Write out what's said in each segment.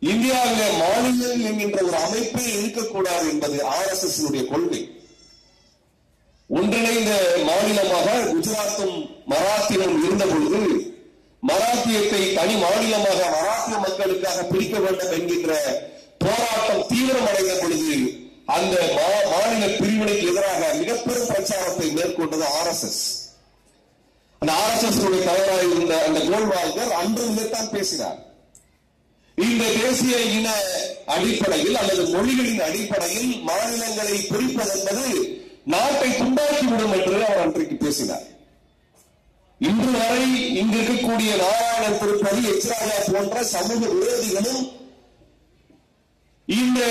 இந்தியாவிலே மாநிலம் என்கின்ற ஒரு அமைப்பே இருக்கக்கூடாது என்பது ஆர் எஸ் எஸ் கொள்கை ஒன்றிணைந்த மாநிலமாக குஜராத்தும் மராத்தியும் இருந்த பொழுது மராத்தியத்தை தனி மாநிலமாக மராத்திய மக்களுக்காக பிரிக்க வேண்டும் என்கின்ற போராட்டம் தீவிரமடைந்த பொழுது அந்த மா- மாநில பிரிவினைக்கு எதிராக மிக பெரும் பிரச்சாரத்தை மேற்கொண்டது ஆர் எஸ் எஸ் அந்த ஆர் எஸ் எஸ் தலைவராக இருந்த அந்த கோல்வால்கர் அன்று இதைத்தான் பேசினார் இந்த தேசிய இன அடிப்படையில் அல்லது மொழிகளின் அடிப்படையில் மாநிலங்களை பிரிப்பது என்பது நாட்டை துண்டாக்கிவிடும் என்று அவர் அன்றைக்கு பேசினார் இன்று வரை இங்கு இருக்கக்கூடிய நாராயணன் திருப்பதி எச் ராஜா போன்ற சமூக விரோதிகளும் இந்த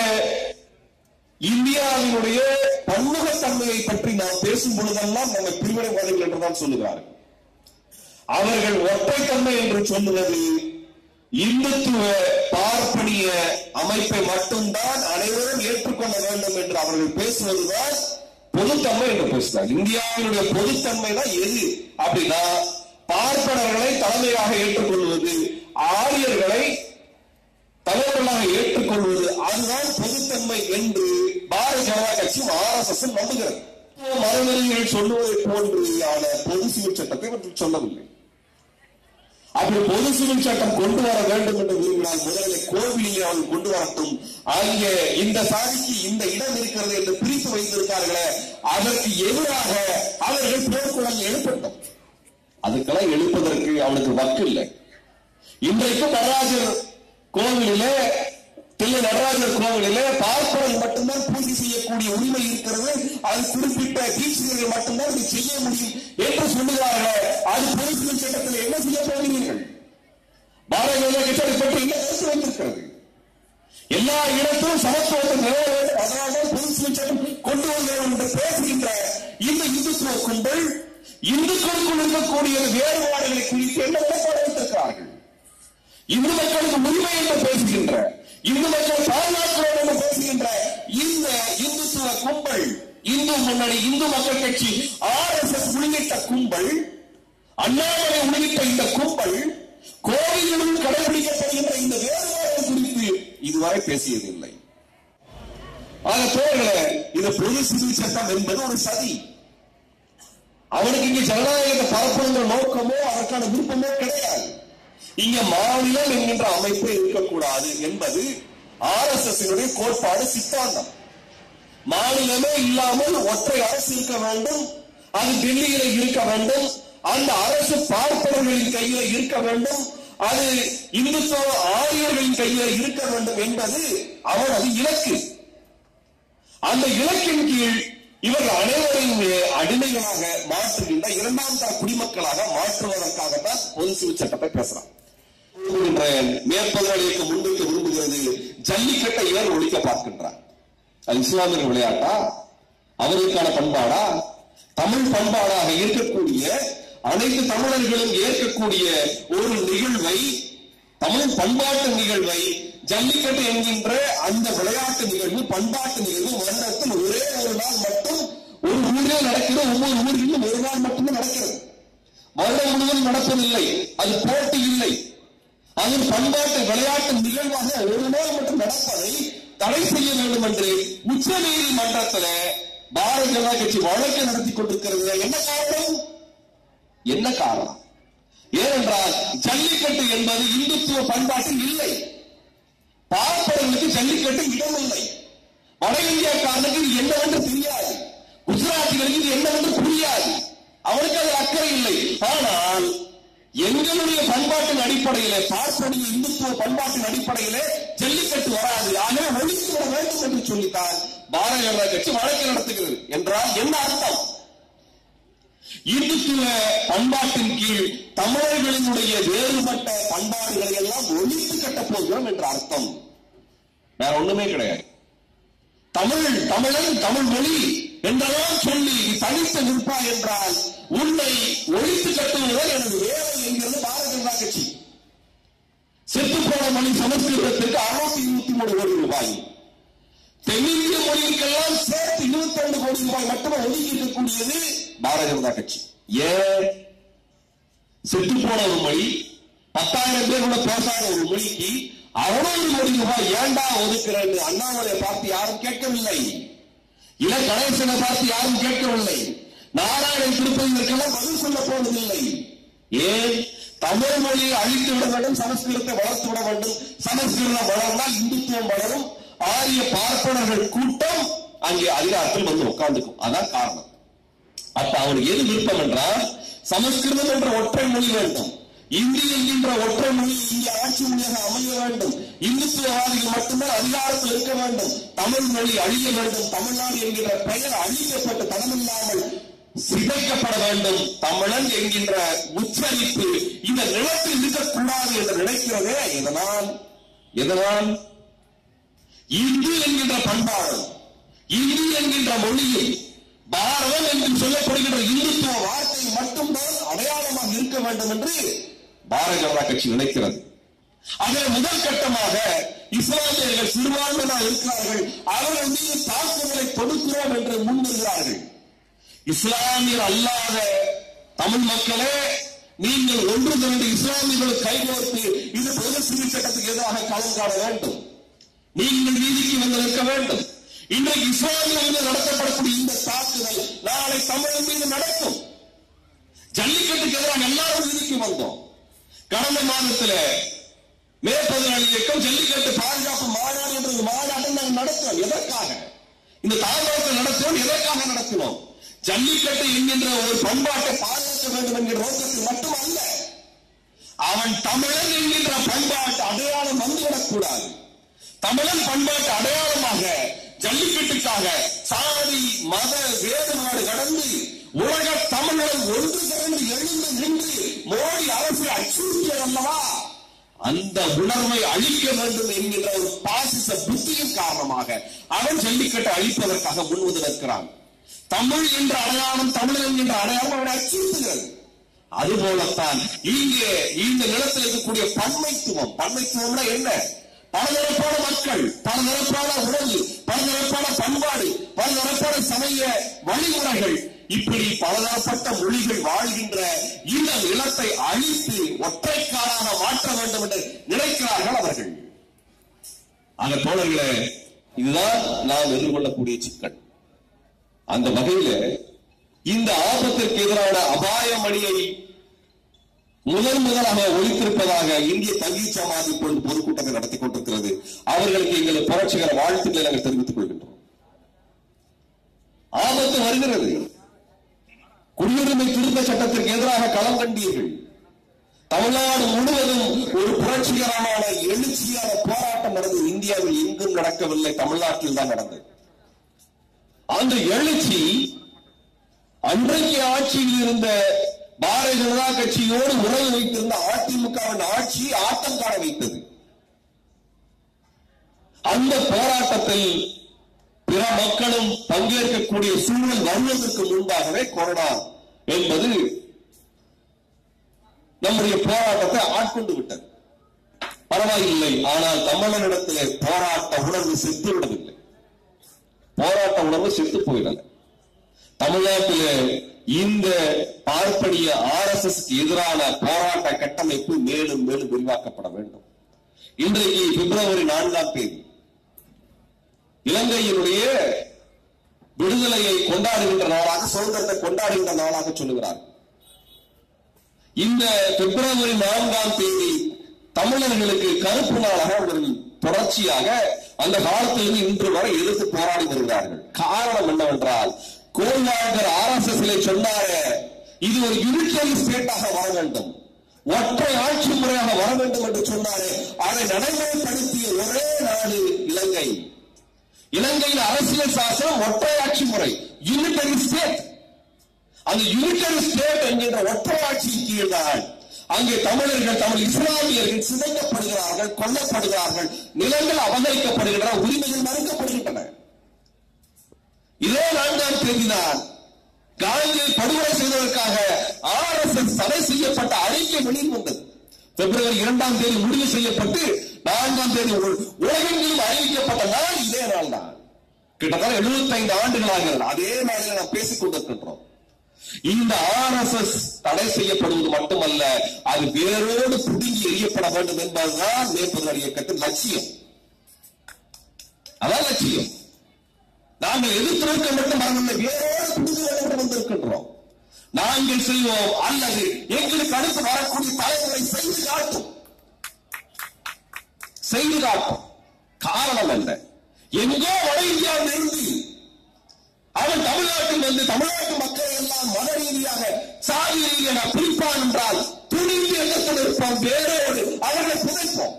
இந்தியாவினுடைய பன்முகத்தன்மையை பற்றி நாம் பேசும் பொழுதெல்லாம் நம்மை பிரிவினைவாதிகள் என்றுதான் சொல்லுகிறார்கள் அவர்கள் ஒற்றைத்தன்மை என்று சொல்லுவது இந்துத்துவ பார்ப்பனிய அமைப்பை மட்டும்தான் அனைவரும் ஏற்றுக்கொள்ள வேண்டும் என்று அவர்கள் பேசுவதுதான் பொதுத்தன்மை என்று பேசுகிறார் இந்தியாவினுடைய பொதுத்தன்மை தான் எது அப்படின்னா பார்ப்பனர்களை தலைமையாக ஏற்றுக்கொள்வது ஆரியர்களை தலைவர்களாக ஏற்றுக்கொள்வது அதுதான் பொதுத்தன்மை என்று பாரதிய ஜனதா கட்சியும் ஆர் எஸ் எஸ் நம்புகிறது மரநெறிகள் சொல்லுவதை போன்றான பொது சிவில் சட்டத்தை இவர்கள் சொல்லவில்லை அப்படி பொது சிவில் சட்டம் கொண்டு வர வேண்டும் என்று விரும்பினால் முதலில் கோவிலில் அவர்கள் கொண்டு வரட்டும் அங்கே இந்த சாதிக்கு இந்த இடம் இருக்கிறது என்று பிரித்து வைத்திருக்கார்களே அதற்கு எதிராக அவர்கள் போர்க்குழல் எழுப்பட்டும் அதுக்கெல்லாம் எழுப்பதற்கு அவனுக்கு வக்கு இல்லை இன்றைக்கு நடராஜர் கோவிலிலே தில்லை நடராஜர் கோவிலிலே பார்ப்பவர்கள் மட்டும்தான் பூஜை செய்யக்கூடிய உரிமை இருக்கிறது அது குறிப்பிட்ட தீட்சிதர்கள் மட்டும்தான் இதை செய்ய முடியும் என்று சொல்லுகிறார்கள் அது பொதுச்சிவில் சட்டத்தில் என்ன செய்ய போகிறீர்கள் பாரதிய ஜனதா கட்சி அதை பற்றி என்ன கருத்து வந்திருக்கிறது எல்லா இடத்திலும் சமத்துவத்தை நிறைவேற வேண்டும் அதனால்தான் பொதுச்சிவில் சட்டம் கொண்டு வருகிறோம் என்று பேசுகின்ற இந்த இந்துத்துவ கும்பல் இந்துக்களுக்குள் இருக்கக்கூடிய வேறுபாடுகளை குறித்து என்ன நிலைப்பாடு வைத்திருக்கிறார்கள் இந்து மக்களுக்கு உரிமை என்று பேசுகின்ற இந்து மக்கள் பாதுகாக்கிறோம் என்று பேசுகின்ற இந்த இந்துத்துவ கும்பல் இந்து முன்னணி இந்து மக்கள் கட்சி ஆர் எஸ் எஸ் உள்ளிட்ட கும்பல் அண்ணாமலை உள்ளிட்ட இந்த கும்பல் கோவில்களில் கடைபிடிக்கப்படுகின்ற இந்த வேறுபாடுகள் குறித்து இதுவரை பேசியதில்லை ஆக தோழர்களே இது பொது சிவில் சட்டம் என்பது ஒரு சதி அவனுக்கு இங்க ஜனநாயகத்தை பரப்புகின்ற நோக்கமோ அதற்கான விருப்பமோ கிடையாது இங்க மாநிலம் என்கின்ற அமைப்பு இருக்கக்கூடாது என்பது ஆர் எஸ் எஸ் கோட்பாடு சித்தாந்தம் மாநிலமே இல்லாமல் ஒற்றை அரசு இருக்க வேண்டும் அது டெல்லியில இருக்க வேண்டும் அந்த அரசு பார்ப்பவர்களின் கையில இருக்க வேண்டும் அது இந்துத்துவ ஆரியர்களின் கையில இருக்க வேண்டும் என்பது அவனது இலக்கு அந்த இலக்கின் கீழ் இவர்கள் அனைவரையும் அடிமைகளாக மாற்றுகின்ற இரண்டாம் தர குடிமக்களாக மாற்றுவதற்காகத்தான் பொது சிவில் சட்டத்தை பேசுறான் என்ற மேற்பதவிக்கு முன்வைக்க விரும்புகிறது ஜல்லிக்கட்டை இவர் ஒழிக்க பார்க்கின்றார் அது இஸ்லாமிய விளையாட்டா அவர்களுக்கான பண்பாடா தமிழ் பண்பாடாக இருக்கக்கூடிய அனைத்து தமிழர்களும் ஏற்கக்கூடிய ஒரு நிகழ்வை தமிழ் பண்பாட்டு நிகழ்வை ஜல்லிக்கட்டு என்கின்ற அந்த விளையாட்டு நிகழ்வு பண்பாட்டு நிகழ்வு வருடத்தில் ஒரே ஒரு நாள் மட்டும் ஒரு ஊரில் நடக்கிறது ஒவ்வொரு ஊரிலும் ஒரு நாள் மட்டுமே நடக்கிறது வருடம் முழுவதும் நடப்பதில்லை அது போட்டி இல்லை அது பண்பாட்டு விளையாட்டு நிகழ்வாக ஒரு நாள் மட்டும் நடப்பதை தடை செய்ய வேண்டும் என்று உச்ச நீதிமன்றத்தில் பாரதிய ஜனதா கட்சி வழக்கு நடத்தி கொண்டிருக்கிறது என்ன காரணம் என்ன காரணம் ஏனென்றால் ஜல்லிக்கட்டு என்பது இந்துத்துவ பண்பாட்டில் இல்லை பார்ப்பவர்களுக்கு ஜல்லிக்கட்டு இடமில்லை வட இந்தியாக்காரனுக்கு இது என்னவென்று தெரியாது குஜராத்திகளுக்கு இது என்னவென்று புரியாது அவனுக்கு அது அக்கறை இல்லை ஆனால் எங்களுடைய பண்பாட்டின் அடிப்படையிலே பார்ப்பனிய இந்துத்துவ பண்பாட்டின் அடிப்படையிலே ஜல்லிக்கட்டு வராது ஆகவே ஒழித்து விட வேண்டும் என்று சொல்லித்தான் பாரதிய ஜனதா கட்சி வழக்கு நடத்துகிறது என்றால் என்ன அர்த்தம் இந்துத்துவ பண்பாட்டின் கீழ் தமிழர்களினுடைய வேறுபட்ட பண்பாடுகளை எல்லாம் ஒழித்து கட்டப் போகிறோம் என்ற அர்த்தம் வேற ஒண்ணுமே கிடையாது தமிழ் தமிழன் தமிழ் மொழி என்றெல்லாம் சொல்லி நீ தனித்து நிற்பாய் என்றால் உன்னை ஒழித்து கட்டுவதுதான் எனது வேலை என்கிறது பாரதிய ஜனதா கட்சி செத்துப்போன மொழி சமஸ்கிருதத்திற்கு அறுநூத்தி இருபத்தி மூணு கோடி ரூபாய் தென்னிந்திய மொழிகளுக்கெல்லாம் சேர்த்து இருபத்தி ரெண்டு கோடி ரூபாய் மட்டுமே ஒதுக்கி இருக்கக்கூடியது பாரதிய ஜனதா கட்சி ஏன் செத்து போன ஒரு மொழி பத்தாயிரம் பேர் கூட பேசாத ஒரு மொழிக்கு அறுநூறு கோடி ரூபாய் ஏண்டா ஒதுக்குறேன்னு அண்ணாமலை பார்த்து யாரும் கேட்கவில்லை இல கணேசனை பார்த்து யாரும் கேட்கவில்லை நாராயணன் திருப்பதிகளுக்கெல்லாம் பதில் சொல்ல போவதில்லை ஏன் தமிழ் மொழியை அழித்து விட வேண்டும் சமஸ்கிருதத்தை வளர்த்து விட வேண்டும் சமஸ்கிருதம் வளர்ந்தால் இந்துத்துவம் வளரும் ஆரிய பார்ப்பனர்கள் கூட்டம் அங்கே அதிகாரத்தில் வந்து உட்கார்ந்துக்கும் அதான் காரணம் அப்ப அவனுக்கு எது விருப்பம் என்றால் சமஸ்கிருதம் என்ற ஒற்றை மொழி வேண்டும் இந்தி என்கின்ற ஒற்றை மொழி இங்கே ஆட்சி மொழியாக அமைய வேண்டும் இந்துத்துவவாதிகள் மட்டுமே அதிகாரத்தில் இருக்க வேண்டும் தமிழ் மொழி அழிய வேண்டும் தமிழ்நாடு என்கின்ற பெயர் அழிக்கப்பட்டு தனமில்லாமல் சிதைக்கப்பட வேண்டும் தமிழன் என்கின்ற உச்சரிப்பு இந்த நிலத்தில் இருக்கக்கூடாது என்று நினைக்கிறதே எதனால் எதனால் இந்து என்கின்ற பண்பாடு இந்து என்கின்ற மொழியில் பாரதம் என்று சொல்லப்படுகின்ற இந்துத்துவ வார்த்தை மட்டும்தான் அடையாளமாக இருக்க வேண்டும் என்று பாரதிய ஜனதா கட்சி நினைக்கிறது அதில் முதல் கட்டமாக இஸ்லாமியர்கள் சிறுபான்மையினர் இருக்கிறார்கள் அவர்கள் மீது தாக்குதலை கொடுக்கிறோம் என்று முன்வருகிறார்கள் இஸ்லாமியர் அல்லாத தமிழ் மக்களே நீங்கள் ஒன்று திரண்டு இஸ்லாமியர்களை கைகோர்த்து இது பிரதேச சட்டத்துக்கு எதிராக களம் காண வேண்டும் நீங்கள் நீதிக்கு வந்து நிற்க வேண்டும் இன்றைக்கு இஸ்லாமிய மீது நடத்தப்படக்கூடிய இந்த தாக்குதல் நாளை தமிழ் மீது நடக்கும் ஜல்லிக்கட்டுக்கு எதிராக எல்லாரும் நீதிக்கு வந்தோம் கடந்த மாதத்துல மே பதினாலு இயக்கம் ஜல்லிக்கட்டு பாதுகாப்பு மாநாடு என்ற ஒரு மாநாட்டை நாங்கள் நடத்தினோம் எதற்காக இந்த தாழ்வாரத்தை நடத்தினோம் எதற்காக நடத்தினோம் ஜல்லிக்கட்டு என்கின்ற ஒரு பண்பாட்டை பாதுகாக்க வேண்டும் என்கிற நோக்கத்தில் மட்டுமல்ல அவன் தமிழன் என்கின்ற பண்பாட்டு அடையாளம் வந்துவிடக்கூடாது தமிழன் பண்பாட்டு அடையாளமாக ஜல்லிக்கட்டுக்காக சாதி மத வேறுபாடு கடந்து உலக தமிழர் ஒன்று திரண்டு எழுந்து நின்று மோடி அரசு அச்சுறுத்தியது அல்லவா அந்த உணர்வை அழிக்க வேண்டும் என்கின்ற ஒரு பாசிச புத்தியின் காரணமாக அவன் ஜல்லிக்கட்டை அழிப்பதற்காக முன்வது நிற்கிறான் தமிழ் என்ற அடையாளம் தமிழ் என்கின்ற அடையாளம் அவனை அச்சுறுத்துகிறது அதுபோலத்தான் இங்கே இந்த நிலத்தில் இருக்கக்கூடிய பன்மைத்துவம் பன்மைத்துவம்னா என்ன பலதரப்பான மக்கள் பலதரப்பான உணவு பலதரப்பான பண்பாடு பலதரப்பான சமய வழிமுறைகள் இப்படி பலதரப்பட்ட மொழிகள் வாழ்கின்ற இந்த நிலத்தை அழித்து ஒற்றைக்காலாக மாற்ற வேண்டும் என்று நினைக்கிறார்கள் அவர்கள் அந்த தோழர்களே இதுதான் நாம் எதிர்கொள்ளக்கூடிய சிக்கல் அந்த வகையில இந்த ஆபத்திற்கு எதிரான அபாய மணியை முதல் முதலாக ஒழித்திருப்பதாக இந்திய தங்கி சமாதி இப்பொழுது பொதுக்கூட்டத்தை நடத்தி கொண்டிருக்கிறது அவர்களுக்கு எங்கள் புரட்சிகர வாழ்த்துக்களை நாங்கள் தெரிவித்துக் கொள்கின்றோம் ஆபத்து வருகிறது குடியுரிமை திருத்த சட்டத்திற்கு எதிராக களம் கண்டீர்கள் தமிழ்நாடு முழுவதும் ஒரு புரட்சிகரமான எழுச்சியான போராட்டம் நடந்தது இந்தியாவில் எங்கும் நடக்கவில்லை தமிழ்நாட்டில் தான் நடந்தது அந்த எழுச்சி அன்றைக்கு ஆட்சியில் இருந்த பாரதிய ஜனதா கட்சியோடு உறவு வைத்திருந்த அதிமுகவின் ஆட்சி ஆட்டம் காண வைத்தது அந்த போராட்டத்தில் பிற மக்களும் பங்கேற்கக்கூடிய சூழல் வருவதற்கு முன்பாகவே கொரோனா என்பது நம்முடைய போராட்டத்தை ஆட்கொண்டு விட்டது பரவாயில்லை ஆனால் தமிழனிடத்திலே போராட்ட உணர்வு செத்து விடவில்லை போராட்ட உணர்வு செத்து போயிடல தமிழ்நாட்டிலே இந்த பார்ப்பனிய ஆர் எஸ் எஸ் எதிரான போராட்ட கட்டமைப்பு மேலும் மேலும் விரிவாக்கப்பட வேண்டும் இன்றைக்கு பிப்ரவரி நான்காம் தேதி இலங்கையினுடைய விடுதலையை கொண்டாடுகின்ற நாளாக சுதந்திரத்தை கொண்டாடுகின்ற நாளாக சொல்லுகிறார் இந்த பிப்ரவரி நான்காம் தேதி தமிழர்களுக்கு கருப்பு நாளாக அவர்கள் தொடர்ச்சியாக அந்த காலத்திலிருந்து இன்று வரை எதிர்த்து போராடி வருகிறார்கள் காரணம் என்னவென்றால் கோல்வாங்கர் ஆர் எஸ் எஸ் சொன்னாரே இது ஒரு யூனிட்டரி ஸ்டேட்டாக வர வேண்டும் ஒற்றை ஆட்சி முறையாக வர வேண்டும் என்று சொன்னாரே அதை நடைமுறைப்படுத்திய ஒரே நாடு இலங்கை இலங்கையின் அரசியல் சாசனம் ஒற்றை ஆட்சி முறை யூனிட்டரி ஸ்டேட் அந்த யூனிட்டரி ஸ்டேட் என்கின்ற ஒற்றை ஆட்சியின் கீழ் தான் அங்கே தமிழர்கள் தமிழ் இஸ்லாமியர்கள் சிதைக்கப்படுகிறார்கள் கொல்லப்படுகிறார்கள் நிலங்கள் அபகரிக்கப்படுகின்றன உரிமைகள் மறுக்கப்படுகின்றன இதே நான்காம் தேதிதான் காந்தியை படுகொலை செய்வதற்காக ஆர் எஸ் எஸ் தடை செய்யப்பட்ட அறிக்கை வெளியில் வந்தது பிப்ரவரி இரண்டாம் தேதி முடிவு செய்யப்பட்டு நான்காம் தேதி உலகெங்கிலும் அறிவிக்கப்பட்ட நாள் இதே நாள் தான் கிட்டத்தட்ட எழுபத்தைந்து ஆண்டுகள் ஆகிறது அதே நாளில் நாம் பேசிக் கொண்டிருக்கின்றோம் இந்த ஆர்எஸ்எஸ் தடை செய்யப்படுவது மட்டுமல்ல அது வேரோடு புடுங்கி எறியப்பட வேண்டும் என்பதுதான் மேற்பதர் இயக்கத்தின் லட்சியம் அதான் லட்சியம் நாங்கள் எதிர்த்திருக்க மட்டும் வரவில்லை வேரோடு புடுங்கி வேண்டும் வந்திருக்கின்றோம் நாங்கள் செய்வோம் அல்லது எங்களுக்கு அடுத்து வரக்கூடிய தலைமுறை செய்து காட்டும் செய்து காட்டும் காரணம் என்ன எங்கோ வட இந்தியாவில் இருந்து அவன் தமிழ்நாட்டில் வந்து தமிழ்நாட்டு மக்களை எல்லாம் மத ரீதியாக சாதி ரீதியாக பிரிப்பான் என்றால் துணிந்து எண்ணத்தில் இருப்பான் வேரோடு அவர்களை புதைப்போம்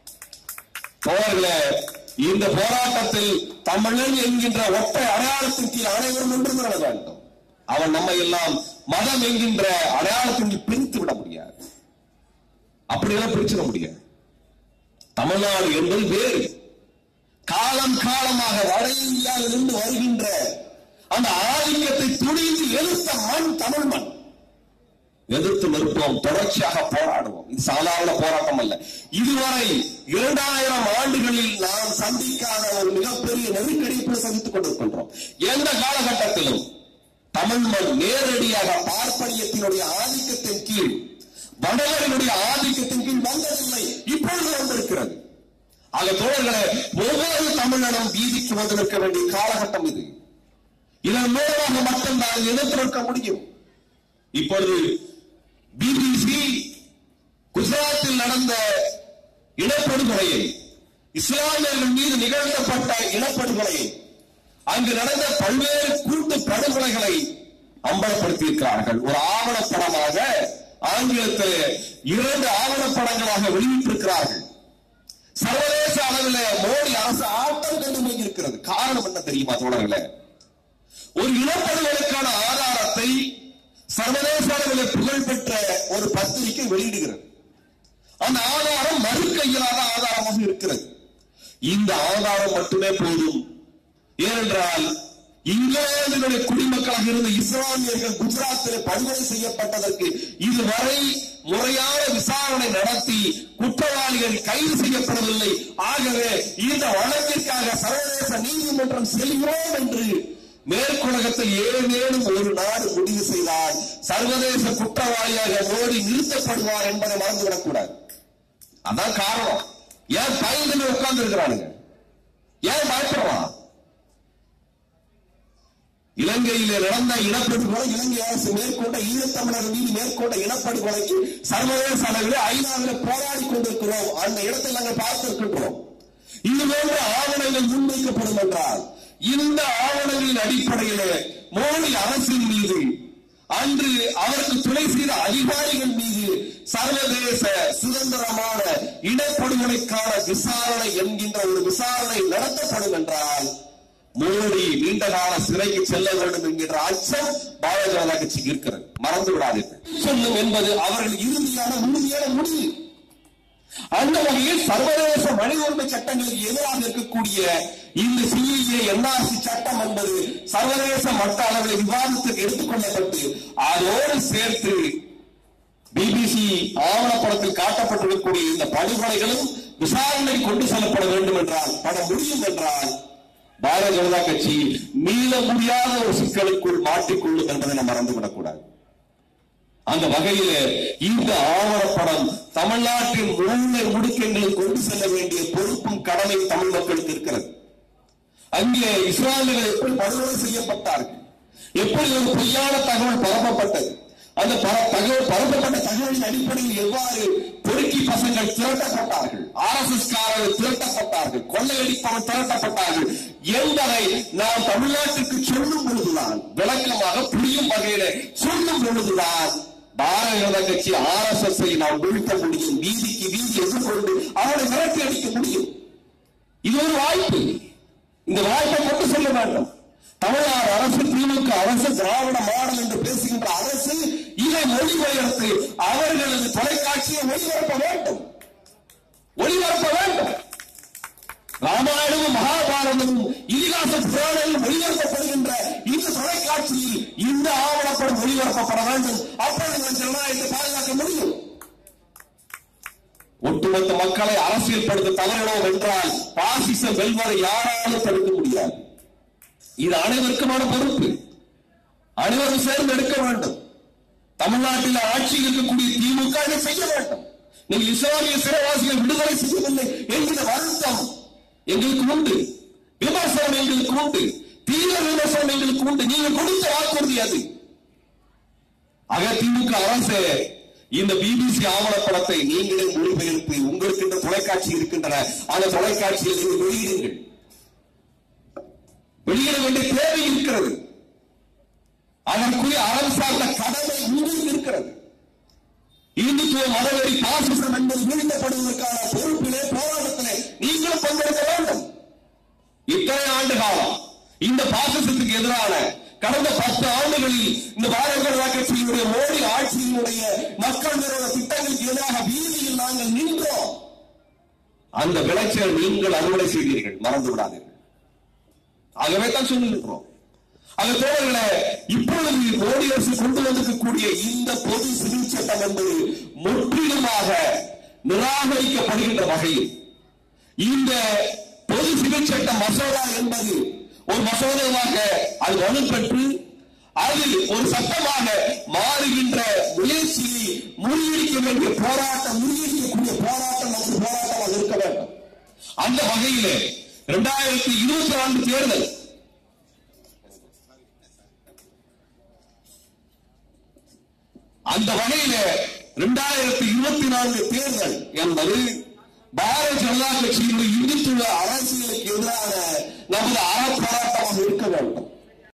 தோழர்களே இந்த போராட்டத்தில் தமிழன் என்கின்ற ஒற்றை அடையாளத்தின் கீழ் அனைவரும் நின்று விட வேண்டும் அவன் நம்மை எல்லாம் மதம் என்கின்ற அடையாளத்தின் கீழ் பிரித்து விட முடியாது அப்படியெல்லாம் பிரிச்சிட முடியாது தமிழ்நாடு என்பது வேறு காலம் காலமாக வட இந்தியாவிலிருந்து வருகின்ற அந்த ஆதிக்கத்தை துணிந்து எதிர்த்த மண் தமிழ் மண் எதிர்த்து நிற்போம் தொடர்ச்சியாக போராடுவோம் இது சாதாரண போராட்டம் அல்ல இதுவரை இரண்டாயிரம் ஆண்டுகளில் நாம் சந்திக்காத ஒரு மிகப்பெரிய நெருக்கடிப்பு சந்தித்துக் கொண்டிருக்கின்றோம் எந்த காலகட்டத்திலும் தமிழ் மண் நேரடியாக பார்ப்பனியத்தினுடைய ஆதிக்கத்தின் கீழ் வடவர்களுடைய ஆதிக்கத்தின் கீழ் வந்ததில்லை இப்பொழுது வந்திருக்கிறது ஆக தோழர்களே ஒவ்வொரு தமிழனும் வீதிக்கு வந்து நிற்க வேண்டிய காலகட்டம் இது இதன் மூலமாக மட்டும்தான் எதிர்த்து நிற்க முடியும் இப்பொழுது பிபிசி குஜராத்தில் நடந்த இனப்படுகொலையை இஸ்லாமியர்கள் மீது நிகழ்த்தப்பட்ட இனப்படுகொலையை அங்கு நடந்த பல்வேறு கூட்டு படுகொலைகளை அம்பலப்படுத்தியிருக்கிறார்கள் ஒரு ஆவணப்படமாக ஆங்கிலத்தில் இரண்டு ஆவணப்படங்களாக வெளியிட்டிருக்கிறார்கள் சர்வதேச அளவில் மோடி அரசு ஆட்டம் கண்டு இருக்கிறது காரணம் என்ன தெரியுமா தோழர்களே ஒரு இனப்படுகொலைக்கான ஆதாரத்தை சர்வதேச அளவில் புகழ்பெற்ற ஒரு பத்திரிகை வெளியிடுகிறது அந்த ஆதாரம் மறுக்க இயலாத ஆதாரமாக இருக்கிறது இந்த ஆதாரம் மட்டுமே போதும் ஏனென்றால் இங்கிலாந்தினுடைய குடிமக்களாக இருந்த இஸ்லாமியர்கள் குஜராத்தில் படுகொலை செய்யப்பட்டதற்கு இதுவரை முறையான விசாரணை நடத்தி குற்றவாளிகள் கைது செய்யப்படவில்லை ஆகவே இந்த வழக்கிற்காக சர்வதேச நீதிமன்றம் செல்கிறோம் என்று மேற்குலகத்தில் ஏழேனும் ஒரு நாடு முடிவு செய்தால் சர்வதேச குற்றவாளியாக மோடி நிறுத்தப்படுவார் என்பதை மறந்துவிடக்கூடாது அதான் காரணம் ஏன் பயந்து உட்கார்ந்து இருக்கிறானுங்க ஏன் பயப்படுறான் இலங்கையிலே நடந்த இனப்படுகொலை இலங்கை அரசு மேற்கொண்ட ஈழத்தமிழர் மீது மேற்கொண்ட இனப்படுகொலைக்கு சர்வதேச அளவில் ஐநாவில் போராடி கொண்டிருக்கிறோம் அந்த இடத்தில் நாங்கள் பார்த்திருக்கின்றோம் இது போன்ற ஆவணங்கள் முன்வைக்கப்படும் என்றால் இந்த ஆவணங்களின் அடிப்படையிலே மோடி அரசின் மீது அன்று அவருக்கு துணை செய்த அதிகாரிகள் மீது சர்வதேச சுதந்திரமான இனப்படுகொலைக்கான விசாரணை என்கின்ற ஒரு விசாரணை நடத்தப்படும் என்றால் மோடி நீண்ட கால சிறைக்கு செல்ல வேண்டும் என்கின்ற அச்சம் பாரதிய ஜனதா கட்சிக்கு இருக்கிறது மறந்து விடாதீர்கள் சொல்லும் என்பது அவர்கள் இறுதியான உறுதியான முடிவு அந்த வகையில் சர்வதேச மனித உரிமை சட்டங்களுக்கு எதிராக இருக்கக்கூடிய இந்த சிஏஏ என்ஆர்சி சட்டம் என்பது சர்வதேச மட்ட அளவில் விவாதத்துக்கு எடுத்துக்கொள்ளப்பட்டு அதோடு சேர்த்து பிபிசி ஆவணப்படத்தில் காட்டப்பட்டிருக்கக்கூடிய இந்த படுகொலைகளும் விசாரணை கொண்டு செல்லப்பட வேண்டும் என்றால் பட முடியும் என்றால் பாரதிய ஜனதா கட்சி மீள முடியாத ஒரு சிக்கலுக்குள் மாட்டிக்கொள்ளும் என்பதை நாம் மறந்துவிடக்கூடாது அந்த வகையிலே இந்த ஆவணப்படம் தமிழ்நாட்டின் உண்மை முடுக்கங்களை கொண்டு செல்ல வேண்டிய பொறுப்பும் கடமையும் தமிழ் மக்களுக்கு இருக்கிறது அங்கே இஸ்லாமியர்கள் எப்படி படுகொலை செய்யப்பட்டார்கள் எப்படி ஒரு பொய்யான தகவல் பரப்பப்பட்டது அந்த பர- தகவல் பரப்பப்பட்ட தகவலின் அடிப்படையில் எவ்வாறு பொறுக்கி பசங்கள் திரட்டப்பட்டார்கள் ஆர் எஸ் எஸ் காரர்கள் திரட்டப்பட்டார்கள் கொள்ளையடிப்பவன் திரட்டப்பட்டார்கள் என்பதை நாம் தமிழ்நாட்டுக்கு சொல்லும் பொழுதுதான் விளக்கமாக புரியும் வகையில சொல்லும் பொழுதுதான் பாரதிய ஜனதா கட்சி ஆர் எஸ் எஸ் நாம் வீழ்த்த முடியும் வீதிக்கு வீதி எதிர்கொண்டு அவனை விரட்டி அடிக்க முடியும் இது ஒரு வாய்ப்பு இந்த வாய்ப்பை கொண்டு செல்ல வேண்டும் தமிழ்நாடு அரசு திமுக அரசு திராவிட மாடல் என்று பேசுகின்ற அரசு இதை மொழிபெயர்த்து அவர்களது தொலைக்காட்சியை ஒளிபரப்ப வேண்டும் ஒளிபரப்ப வேண்டும் ராமாயணமும் மகாபாரதமும் இதிகாச புராணங்களும் ஒளிபரப்பப்படுகின்ற இந்த தொலைக்காட்சியில் இந்த ஆவணப்படம் ஒளிபரப்பப்பட வேண்டும் அப்பொழுது நாம் ஜனநாயகத்தை பாதுகாக்க முடியும் ஒட்டுமொத்த மக்களை அரசியல்படுத்த தவறினோம் என்றால் பாசிசம் வெல்வதை யாராலும் தடுக்க முடியாது இது அனைவருக்குமான பொறுப்பு அனைவரும் சேர்ந்து எடுக்க வேண்டும் தமிழ்நாட்டில் ஆட்சியில் இருக்கக்கூடிய திமுக இதை செய்ய வேண்டும் நீங்கள் இஸ்லாமிய சிறைவாசிகள் விடுதலை செய்யவில்லை என்கிற வருத்தம் எங்களுக்கு உண்டு விமர்சனம் எங்களுக்கு உண்டு தீவிர விமர்சனம் எங்களுக்கு உண்டு நீங்கள் கொடுத்த வாக்குறுதி அது ஆக திமுக அரசு இந்த பிபிசி ஆவணப்படத்தை நீங்களே மொழிபெயர்த்து உங்களுக்கு இந்த தொலைக்காட்சி இருக்கின்றன அந்த தொலைக்காட்சியை நீங்கள் வெளியிடுங்கள் வெளியிட வேண்டிய தேவை இருக்கிறது அதற்குரிய அறம் சார்ந்த கடமை உங்களுக்கு இருக்கிறது இந்துத்துவ மதவெறி பாசிசம் என்பது வீழ்த்தப்படுவதற்கான பொறுப்பிலே போராட்டத்திலே நீங்களும் பங்கெடுக்க வேண்டும் இத்தனை ஆண்டு காலம் இந்த பாசிசத்துக்கு எதிரான கடந்த பத்து ஆண்டுகளில் இந்த பாரதிய ஜனதா கட்சியினுடைய மோடி ஆட்சியினுடைய மக்கள் விரோத திட்டங்களுக்கு எதிராக வீதியில் நாங்கள் நின்றோம் அந்த விளைச்சல் நீங்கள் அறுவடை செய்தீர்கள் மறந்து விடாதீர்கள் ஆகவே தான் சொல்லியிருக்கிறோம் அந்த தோழர்களே இப்பொழுது மோடி அரசு கொண்டு வந்திருக்கக்கூடிய இந்த பொது சிவில் சட்டம் என்பது முற்றிலுமாக நிராகரிக்கப்படுகின்ற வகையில் இந்த பொது சிவில் சட்ட மசோதா என்பது ஒரு மசோதாவாக அது வலுப்பெற்று அது ஒரு சட்டமாக மாறுகின்ற முயற்சியை முறியடிக்க வேண்டிய போராட்டம் முறியடிக்கக்கூடிய போராட்டம் நமக்கு போராட்டமாக இருக்க வேண்டும் அந்த வகையிலே இரண்டாயிரத்தி இருபத்தி நான்கு தேர்தல் அந்த வகையில இரண்டாயிரத்தி இருபத்தி நான்கு தேர்தல் என்பது பாரதிய ஜனதா கட்சியினுடைய இந்துத்துவ அரசியலுக்கு எதிரான நமது அறப்போராட்டமாக இருக்க வேண்டும்